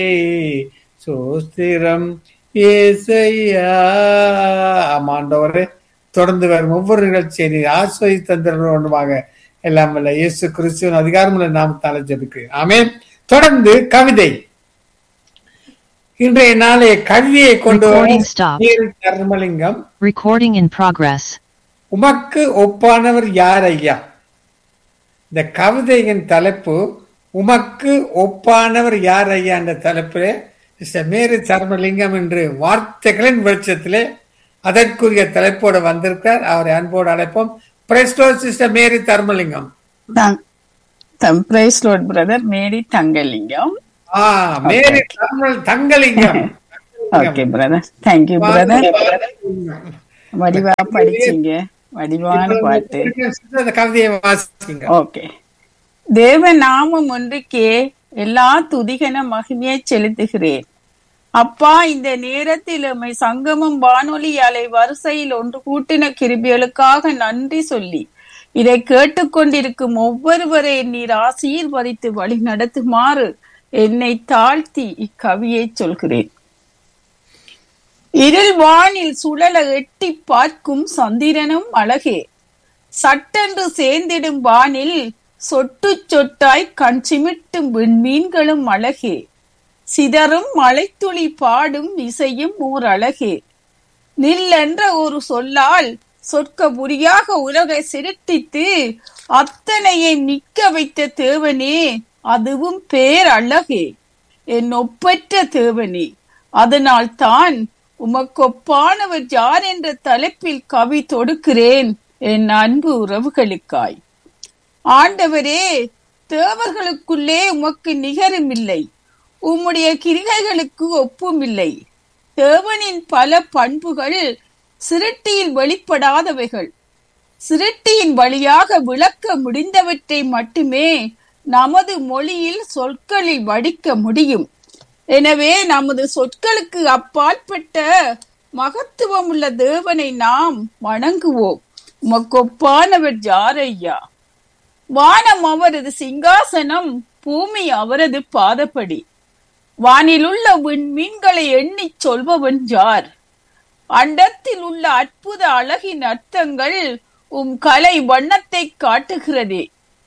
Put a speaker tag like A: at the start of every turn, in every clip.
A: சோஸ்திரம் ஏசையா ஆமாண்டவரே தொடர்ந்து வரும் ஒவ்வொரு நிகழ்ச்சியை நீ ஆஸ்வதி தந்திரமாக எல்லாம் வல்ல இயேசு கிறிஸ்துவின் அதிகாரமுள்ள நாமத்தால ஜெபிக்கிறேன் ஆமென் தொடர்ந்து கவிதை இன்றைய நாளைய கவிதையை கொண்டு வர
B: Recording stopped.
A: நீர் தர்மலிங்கம்
B: Recording in progress.
A: உமக்கு ஒப்பானவர் யார் ஐயா இந்த கவிதையின் தலைப்பு உமக்கு ஒப்பானவர் யார் ஐயா என்ற தலைப்பிலே மிஸ்டர் மேரி சர்மலிங்கம் என்று வார்த்தைகளின் வெளிச்சத்திலே அதற்குரிய தலைப்போடு வந்திருக்கார் அவரை அன்போடு அழைப்போம் பிரஸ்டோ sister Mary Dharmalingam
C: praise lord brother Mary Thangalingam
A: ஆ மேரி தர்மல் Thangalingam
C: okay brother thank you brother வடிவா படிச்சீங்க வடிவான பாட்டு
A: அந்த கவிதையை வாசிங்க
C: ஓகே தேவ நாமம் ஒன்றுக்கே எல்லா துதிகன மகிமையை செலுத்துகிறேன் அப்பா இந்த நேரத்தில் உம்மை சங்கமம் வானொலி அலை வரிசையில் ஒன்று கூட்டின கிருபிகளுக்காக நன்றி சொல்லி இதை கேட்டுக்கொண்டிருக்கும் ஒவ்வொருவரை நீர் ஆசீர்வதித்து வழி நடத்துமாறு என்னை தாழ்த்தி இக்கவியை சொல்கிறேன் இருள் வானில் சுழல எட்டி பார்க்கும் சந்திரனும் அழகே சட்டென்று சேர்ந்திடும் வானில் சொட்டு சொட்டாய் கண் சிமிட்டும் விண்மீன்களும் அழகே சிதறும் மழைத்துளி பாடும் இசையும் ஓர் அழகே நில்லென்ற ஒரு சொல்லால் சொற்க புரியாக உலகை சிருட்டித்து அத்தனையை நிக்க வைத்த தேவனே அதுவும் பேர் அழகே என் ஒப்பற்ற தேவனே அதனால் தான் உமக்கொப்பானவர் யார் என்ற தலைப்பில் கவி தொடுக்கிறேன் என் அன்பு உறவுகளுக்காய் ஆண்டவரே தேவர்களுக்குள்ளே உமக்கு நிகருமில்லை உம்முடைய கிரிகைகளுக்கு ஒப்புமில்லை தேவனின் பல பண்புகள் சிருட்டியில் வெளிப்படாதவைகள் சிருட்டியின் வழியாக விளக்க முடிந்தவற்றை மட்டுமே நமது மொழியில் சொற்களில் வடிக்க முடியும் எனவே நமது சொற்களுக்கு அப்பாற்பட்ட மகத்துவம் உள்ள தேவனை நாம் வணங்குவோம் உமக்கொப்பானவர் யாரையா வானம் அவரது சிங்காசனம் பூமி அவரது பாதப்படி வானிலுள்ள விண்மீன்களை எண்ணிச் சொல்பவன் யார் அண்டத்தில் உள்ள அற்புத அழகின் அர்த்தங்கள் உம் கலை வண்ணத்தை காட்டுகிறதே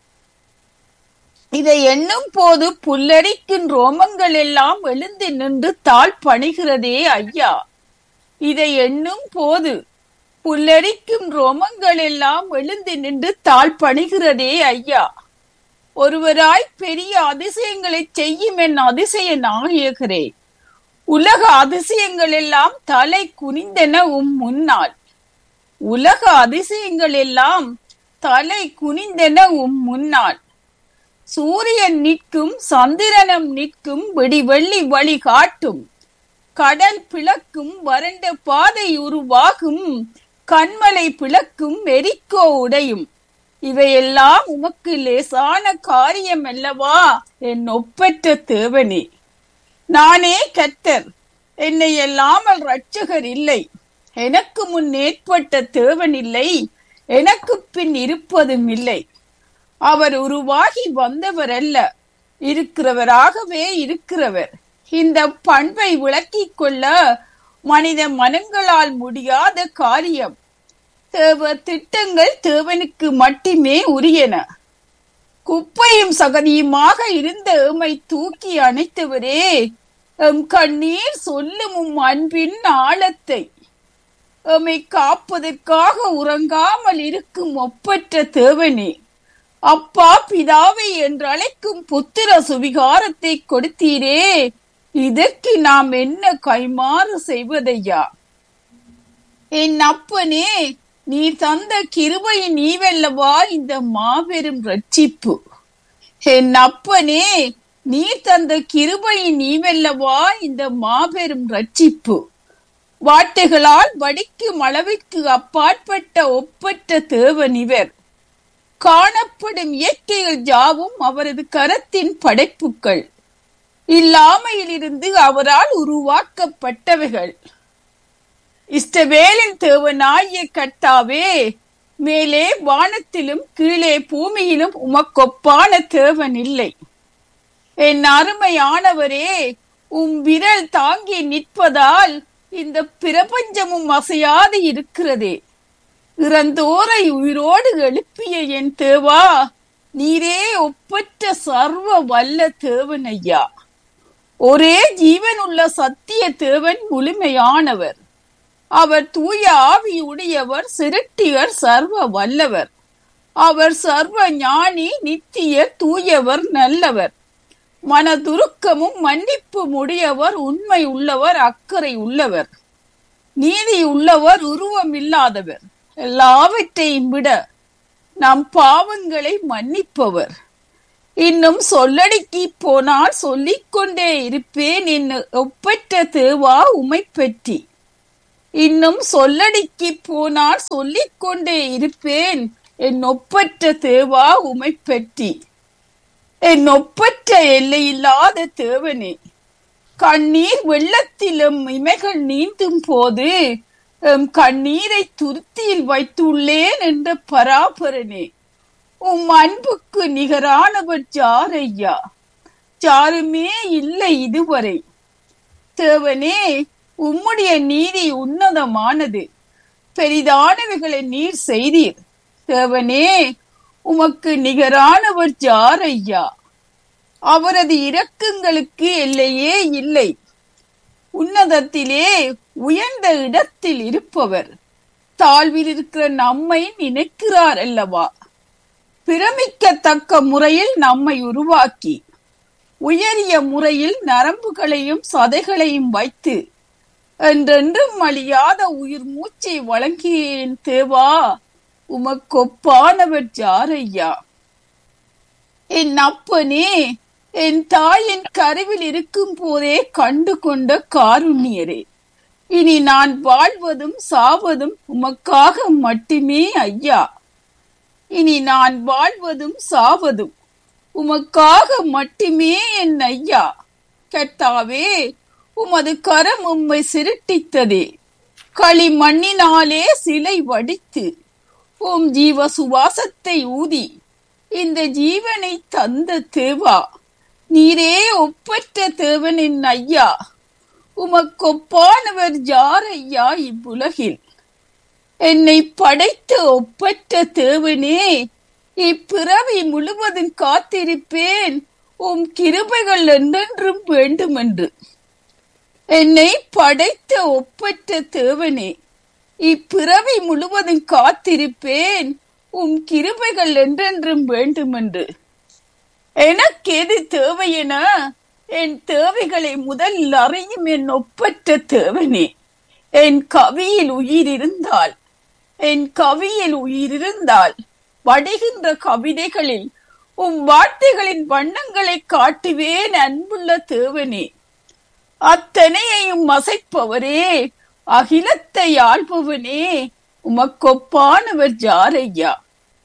C: இதை எண்ணும் போது புல்லரிக்கும் ரோமங்கள் எல்லாம் எழுந்து நின்று தாழ் பணிகிறதே ஐயா இதை எண்ணும் போது புல்லரிக்கும் ரோமங்கள் எல்லாம் எழுந்து நின்று தாழ் பணிகிறதே ஐயா ஒருவராய் பெரிய அதிசயங்களை செய்யும் என் அதிசய நாயகரே உலக அதிசயங்கள் எல்லாம் தலை குனிந்தன உம் முன்னால் உலக அதிசயங்கள் எல்லாம் தலை குனிந்தன உம் முன்னால் சூரியன் நிற்கும் சந்திரனம் நிற்கும் வெடிவெள்ளி வழி காட்டும் கடல் பிளக்கும் வறண்ட பாதை உருவாகும் கண்மலை பிளக்கும் எரிக்கோ உடையும் இவையெல்லாம் உமக்கு லேசான காரியம் அல்லவா என் ஒப்பற்ற தேவனே நானே கர்த்தர் என்னை அல்லாமல் ரட்சகர் இல்லை எனக்கு முன் ஏற்பட்ட தேவன் இல்லை எனக்கு பின் இருப்பதும் இல்லை அவர் உருவாகி வந்தவர் அல்ல இருக்கிறவராகவே இருக்கிறவர் இந்த பண்பை விளக்கிக் கொள்ள மனித மனங்களால் முடியாத காரியம் தேவ திட்டங்கள் தேவனுக்கு மட்டுமே உரியன குப்பையும் சகதியுமாக இருந்த எமை தூக்கி அணைத்தவரே எம் கண்ணீர் சொல்லும் உம் அன்பின் ஆழத்தை எம்மை காப்பதற்காக உறங்காமல் இருக்கும் ஒப்பற்ற தேவனே அப்பா பிதாவை என்று அழைக்கும் புத்திர சுவிகாரத்தை கொடுத்தீரே இதற்கு நாம் என்ன கைமாறு செய்வதையா என் அப்பனே நீ தந்த கிருபையின் நீவல்லவா இந்த மாபெரும் ரட்சிப்பு என் அப்பனே நீ தந்த கிருபையின் நீவல்லவா இந்த மாபெரும் ரட்சிப்பு வார்த்தைகளால் வடிக்கும் அளவிற்கு அப்பாற்பட்ட ஒப்பற்ற தேவன் இவர் காணப்படும் இயற்கைகள் யாவும் அவரது கரத்தின் படைப்புகள் இல்லாமையிலிருந்து அவரால் உருவாக்கப்பட்டவைகள் இஷ்டவேலின் தேவனாய கர்த்தாவே மேலே வானத்திலும் கீழே பூமியிலும் உமக்கொப்பான தேவன் இல்லை என் அருமையானவரே உம் விரல் தாங்கி நிற்பதால் இந்த பிரபஞ்சமும் அசையாது இருக்கிறதே இறந்தோரை உயிரோடு எழுப்பிய என் தேவா நீரே ஒப்பற்ற சர்வ வல்ல தேவன் ஐயா ஒரே ஜீவனுள்ள சத்திய தேவன் முழுமையானவர் அவர் தூய ஆவியுடையவர் சிருட்டியர் சர்வ வல்லவர் அவர் சர்வ ஞானி நித்திய தூயவர் நல்லவர் மனதுருக்கமும் மன்னிப்பும் உடையவர் உண்மை உள்ளவர் அக்கறை உள்ளவர் நீதி உள்ளவர் உருவம் இல்லாதவர் எல்லாவற்றையும் விட நம் பாவங்களை மன்னிப்பவர் இன்னும் சொல்லடிக்கு போனால் சொல்லிக்கொண்டே இருப்பேன் என் ஒப்பற்ற தேவா உமை பற்றி இன்னும் சொல்லடிக்கு போனால் சொல்லிக்கொண்டே இருப்பேன் என் ஒப்பற்ற தேவா உமை பற்றி என் ஒப்பற்ற எல்லையில்லாத தேவனே கண்ணீர் வெள்ளத்திலும் இமைகள் நீந்தும் போது எம் கண்ணீரை துருத்தியில் வைத்துள்ளேன் என்ற பராபரனே உம் அன்புக்கு நிகரானவர் யார் ஐயா யாருமே இல்லை இதுவரை தேவனே உம்முடைய நீதி உன்னதமானது பெரிதானவைகளை நீர் செய்தீர் தேவனே உமக்கு நிகரானவர் யார் ஐயா அவரது இரக்கங்களுக்கு எல்லையே இல்லை உன்னதத்திலே உயர்ந்த இடத்தில் இருப்பவர் தாழ்வில் இருக்கிற நம்மை நினைக்கிறார் அல்லவா பிரமிக்கத்தக்க முறையில் நம்மை உருவாக்கி உயரிய முறையில் நரம்புகளையும் சதைகளையும் வைத்து என்றென்றும் அழியாத உயிர் மூச்சை வழங்கியேன் தேவா உமக்கொப்பானவர் யாரையா என் அப்பனே என் தாயின் கருவில் இருக்கும் போதே கண்டு கொண்ட காருண்யரே இனி நான் வாழ்வதும் சாவதும் உமக்காக மட்டுமே ஐயா இனி நான் வாழ்வதும் சாவதும் உமக்காக மட்டுமே என் ஐயா கர்த்தாவே உமது கரம் உம்மை சிருட்டித்ததே களி மண்ணினாலே சிலை வடித்து உம் ஜீவ சுவாசத்தை ஊதி இந்த ஜீவனை தந்த தேவா நீரே ஒப்பற்ற தேவனின் ஐயா உமக்கொப்பானவர் யார் ஐயா இவ்வுலகில் என்னை படைத்த ஒப்பற்ற தேவனே இப்பிறவி முழுவதும் காத்திருப்பேன் உம் கிருபைகள் என்றென்றும் வேண்டுமென்று என்னை படைத்த ஒப்பற்ற தேவனே இப்பிறவி முழுவதும் காத்திருப்பேன் உம் கிருபைகள் என்றென்றும் வேண்டுமென்று எனக்கு எது தேவை என என் தேவைகளை முதலில் அறியும் என் ஒப்பற்ற தேவனே என் கவியில் உயிர் இருந்தால் என் கவியில் உயிர் இருந்தால் வடிகின்ற கவிதைகளில் உம் வார்த்தைகளின் வண்ணங்களை காட்டுவேன் அன்புள்ள தேவனே அத்தனையையும் அசைப்பவரே அகிலத்தை ஆள்பவனே உமக்கொப்பானவர் யாரையா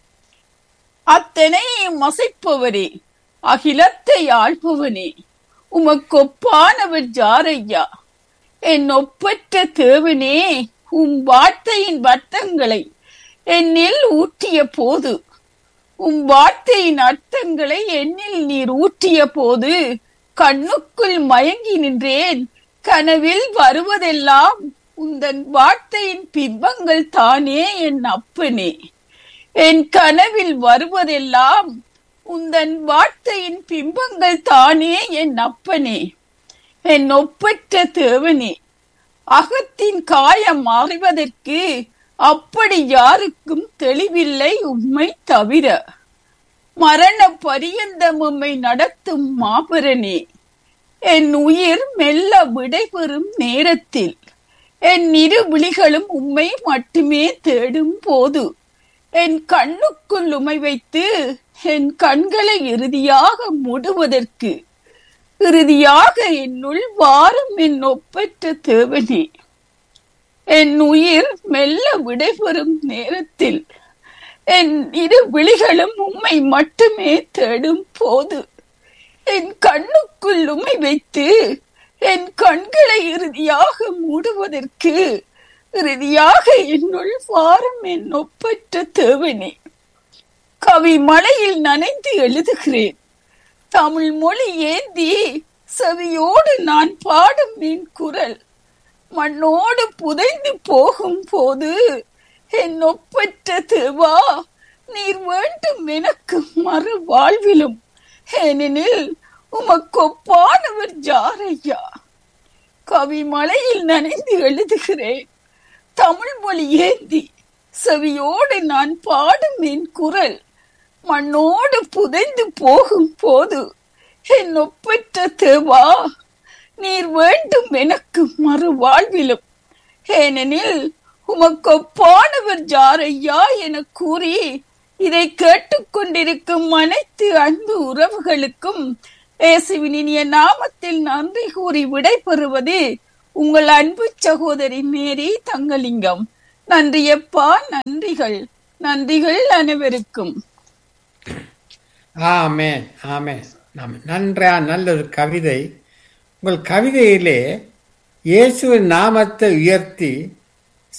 C: அத்தனையையும் அசைப்பவரே அகிலத்தை ஆள்பவனே உமக்கொப்பானவர் யாரையா என் ஒப்பற்ற தேவனே உம் வார்த்தையின் வட்டங்களை என்னில் ஊற்றிய போது உம் வார்த்தையின் அர்த்தங்களை என்னில் நீர் ஊற்றிய போது கண்ணுக்குள் மயங்கி நின்றேன் கனவில் வருவதெல்லாம் உந்தன் வார்த்தையின் பிம்பங்கள் தானே என் அப்பனே என் கனவில் வருவதெல்லாம் உந்தன் வார்த்தையின் பிம்பங்கள் தானே என் அப்பனே என் ஒப்பற்ற தேவனே அகத்தின் காயம் அறிவதற்கு அப்படி யாருக்கும் தெளிவில்லை உண்மை தவிர மரண பரியந்தம் உம்மை நடத்தும் மாபரனே என் உயிர் மெல்ல விடைபெறும் நேரத்தில் என் இரு விழிகளும் உம்மை மட்டுமே தேடும் போது என் கண்ணுக்குள் உமை வைத்து என் கண்களை இறுதியாக மூடுவதற்கு இறுதியாக என்னுள் வாரும் என் ஒப்பற்ற தேவனே என் உயிர் மெல்ல விடைபெறும் நேரத்தில் என் இரு விழிகளும் உம்மை மட்டுமே தேடும் போது என் கண்ணுக்குள் உமை வைத்து என் கண்களை இறுதியாக மூடுவதற்கு இறுதியாக என்னுள் வாரும் என் ஒப்பற்ற தேவனே கவி மலையில் நனைந்து எழுதுகிறேன் தமிழ் மொழி ஏந்தி செவியோடு நான் பாடும் என் குரல் மண்ணோடு புதைந்து போகும் போது என் ஒப்பற்ற தேவா நீர் வேண்டும் எனக்கு மறு வாழ்விலும் ஏனெனில் உமக்கொப்பானவர் ஜாரையா கவி மலையில் நனைந்து எழுதுகிறேன் தமிழ் மொழி ஏந்தி செவியோடு நான் பாடும் என் குரல் மண்ணோடு புதைந்து போகும் போது என் ஒப்பற்ற தேவா நீர் வேண்டும் எனக்கு மறு வாழ்விலும் ஏனெனில் உமக்கொப்பானவர் ஜாரையா என கூறி இதை கேட்டுக்கொண்டிருக்கும் அனைத்து அன்பு உறவுகளுக்கும் இயேசுவின் இனிய நாமத்தில் நன்றி கூறி விடைபெறுவது உங்கள் அன்பு சகோதரி மேரி தங்கலிங்கம் நன்றியப்பா நன்றிகள் நன்றிகள் அனைவருக்கும்
A: ஆமென் ஆமென் ஆமென் நன்றா நல்ல ஒரு கவிதை உங்கள் கவிதையிலே இயேசுவின் நாமத்தை உயர்த்தி